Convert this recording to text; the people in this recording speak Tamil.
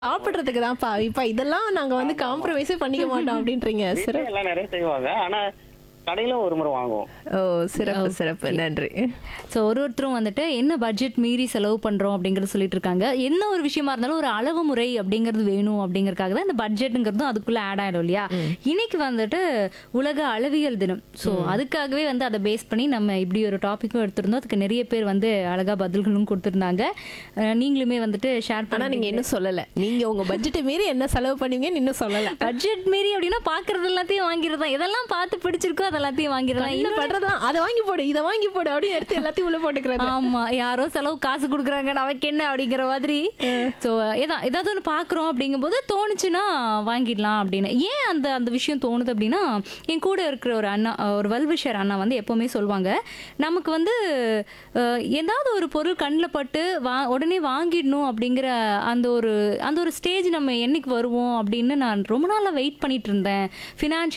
சாப்பிடுறதுக்கு தான்ப்பா இப்ப இதெல்லாம் நாங்க வந்து காம்ப்ரமைஸே பண்ணிக்க மாட்டோம் அப்படின்றீங்க வீட்ல சிறப்பு எல்லாம் நிறைய செய்வாங்க ஆனா கடையில ஒரு முறை வாங்குவோம் ஓ சிறப்பு சிறப்பு நன்றி ஸோ ஒரு ஒருத்தரும் வந்துட்டு என்ன பட்ஜெட் மீறி செலவு பண்ணுறோம் அப்படிங்கிறத சொல்லிட்டு இருக்காங்க என்ன ஒரு விஷயமா இருந்தாலும் ஒரு அளவு முறை அப்படிங்கிறது வேணும் அப்படிங்கறதுக்காக தான் இந்த பட்ஜெட்டுங்கிறதும் அதுக்குள்ளே ஆட் ஆயிடும் இல்லையா இன்னைக்கு வந்துட்டு உலக அளவியல் தினம் ஸோ அதுக்காகவே வந்து அதை பேஸ் பண்ணி நம்ம இப்படி ஒரு டாப்பிக்கும் எடுத்திருந்தோம் அதுக்கு நிறைய பேர் வந்து அழகா பதில்களும் கொடுத்துருந்தாங்க அஹ் நீங்களுமே வந்துட்டு ஷேர் ஆனா பண்ண நீங்க இன்னும் சொல்லல நீங்க உங்க பட்ஜெட்டை மீறி என்ன செலவு பண்ணுவீங்கன்னு இன்னும் சொல்லல பட்ஜெட் மீறி அப்படின்னா பாக்குறது எல்லாத்தையும் வாங்கிடுறதா எதெல்லாம் பார்த்து பிடிச்சிருக்கோ அது எல்லாத்தையும் வாங்கிடலாம் என்ன பண்றதா அதை வாங்கி போடு இதை வாங்கி போடு அப்படின்னு எடுத்து எல்லாத்தையும் உள்ள போட்டுக்கிறது ஆமா யாரோ செலவு காசு கொடுக்குறாங்க நமக்கு என்ன அப்படிங்கிற மாதிரி ஸோ ஏதான் ஏதாவது ஒன்று பார்க்குறோம் அப்படிங்கும்போது தோணுச்சுன்னா வாங்கிடலாம் அப்படின்னு ஏன் அந்த அந்த விஷயம் தோணுது அப்படின்னா என் கூட இருக்கிற ஒரு அண்ணா ஒரு வெல்விஷர் அண்ணா வந்து எப்பவுமே சொல்லுவாங்க நமக்கு வந்து அஹ், ஏதாவது ஒரு பொருள் கண்ணில் பட்டு வா உடனே வாங்கிடணும் அப்படிங்கிற அந்த ஒரு அந்த ஒரு ஸ்டேஜ் நம்ம என்னைக்கு வருவோம் அப்படின்னு நான் ரொம்ப நாளாக வெயிட் பண்ணிட்டு இருந்தேன் ஃபினான்ஷியல்